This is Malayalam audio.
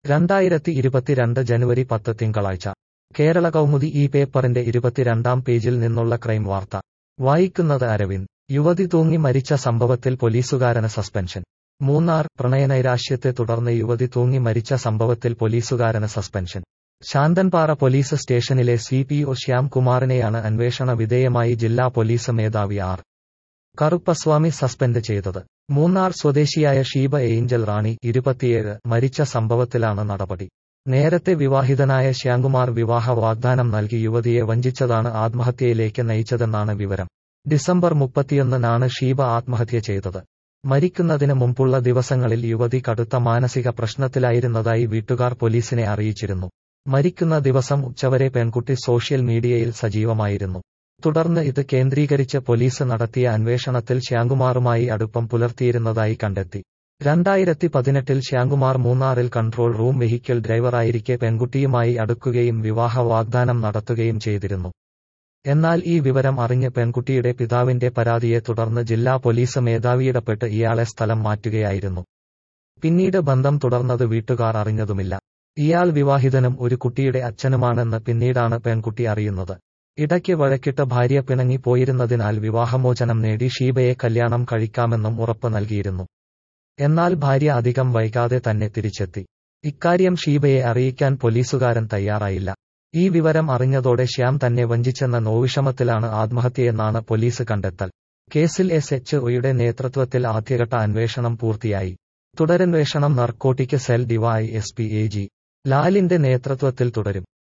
രണ്ടായിരത്തി ഇരുപത്തിരണ്ട് ജനുവരി പത്ത് തിങ്കളാഴ്ച കേരള കൗമുദി ഈ പേപ്പറിന്റെ ഇരുപത്തിരണ്ടാം പേജിൽ നിന്നുള്ള ക്രൈം വാർത്ത വായിക്കുന്നത് അരവിന്ദ് യുവതി തൂങ്ങി മരിച്ച സംഭവത്തിൽ പോലീസുകാരന് സസ്പെൻഷൻ മൂന്നാർ പ്രണയനൈരാശ്യത്തെ തുടർന്ന് യുവതി തൂങ്ങി മരിച്ച സംഭവത്തിൽ പോലീസുകാരന് സസ്പെൻഷൻ ശാന്തൻപാറ പോലീസ് സ്റ്റേഷനിലെ സി പി ഒ ശ്യാംകുമാറിനെയാണ് അന്വേഷണ വിധേയമായി ജില്ലാ പോലീസ് മേധാവി ആർ കറുപ്പസ്വാമി സസ്പെൻഡ് ചെയ്തത് മൂന്നാർ സ്വദേശിയായ ഷീബ ഏഞ്ചൽ റാണി ഇരുപത്തിയേഴ് മരിച്ച സംഭവത്തിലാണ് നടപടി നേരത്തെ വിവാഹിതനായ ശ്യാംകുമാർ വിവാഹ വാഗ്ദാനം നൽകി യുവതിയെ വഞ്ചിച്ചതാണ് ആത്മഹത്യയിലേക്ക് നയിച്ചതെന്നാണ് വിവരം ഡിസംബർ മുപ്പത്തിയൊന്നിനാണ് ഷീബ ആത്മഹത്യ ചെയ്തത് മരിക്കുന്നതിന് മുമ്പുള്ള ദിവസങ്ങളിൽ യുവതി കടുത്ത മാനസിക പ്രശ്നത്തിലായിരുന്നതായി വീട്ടുകാർ പോലീസിനെ അറിയിച്ചിരുന്നു മരിക്കുന്ന ദിവസം ഉച്ചവരെ പെൺകുട്ടി സോഷ്യൽ മീഡിയയിൽ സജീവമായിരുന്നു തുടർന്ന് ഇത് കേന്ദ്രീകരിച്ച് പോലീസ് നടത്തിയ അന്വേഷണത്തിൽ ശ്യാംകുമാറുമായി അടുപ്പം പുലർത്തിയിരുന്നതായി കണ്ടെത്തി രണ്ടായിരത്തി പതിനെട്ടിൽ ശ്യാംകുമാർ മൂന്നാറിൽ കൺട്രോൾ റൂം വെഹിക്കിൾ ഡ്രൈവറായിരിക്കെ പെൺകുട്ടിയുമായി അടുക്കുകയും വിവാഹ വാഗ്ദാനം നടത്തുകയും ചെയ്തിരുന്നു എന്നാൽ ഈ വിവരം അറിഞ്ഞ് പെൺകുട്ടിയുടെ പിതാവിന്റെ പരാതിയെ തുടർന്ന് ജില്ലാ പോലീസ് മേധാവിയിടപെട്ട് ഇയാളെ സ്ഥലം മാറ്റുകയായിരുന്നു പിന്നീട് ബന്ധം തുടർന്നത് വീട്ടുകാർ അറിഞ്ഞതുമില്ല ഇയാൾ വിവാഹിതനും ഒരു കുട്ടിയുടെ അച്ഛനുമാണെന്ന് പിന്നീടാണ് പെൺകുട്ടി അറിയുന്നത് ഇടയ്ക്ക് വഴക്കിട്ട് ഭാര്യ പിണങ്ങി പോയിരുന്നതിനാൽ വിവാഹമോചനം നേടി ഷീബയെ കല്യാണം കഴിക്കാമെന്നും ഉറപ്പ് നൽകിയിരുന്നു എന്നാൽ ഭാര്യ അധികം വൈകാതെ തന്നെ തിരിച്ചെത്തി ഇക്കാര്യം ഷീബയെ അറിയിക്കാൻ പോലീസുകാരൻ തയ്യാറായില്ല ഈ വിവരം അറിഞ്ഞതോടെ ശ്യാം തന്നെ വഞ്ചിച്ചെന്ന നോവിഷമത്തിലാണ് ആത്മഹത്യയെന്നാണ് പോലീസ് കണ്ടെത്തൽ കേസിൽ എസ് എച്ച് ഒയുടെ നേതൃത്വത്തിൽ ആദ്യഘട്ട അന്വേഷണം പൂർത്തിയായി തുടരന്വേഷണം narcotic cell DY S P A G ലാലിന്റെ നേതൃത്വത്തിൽ തുടരും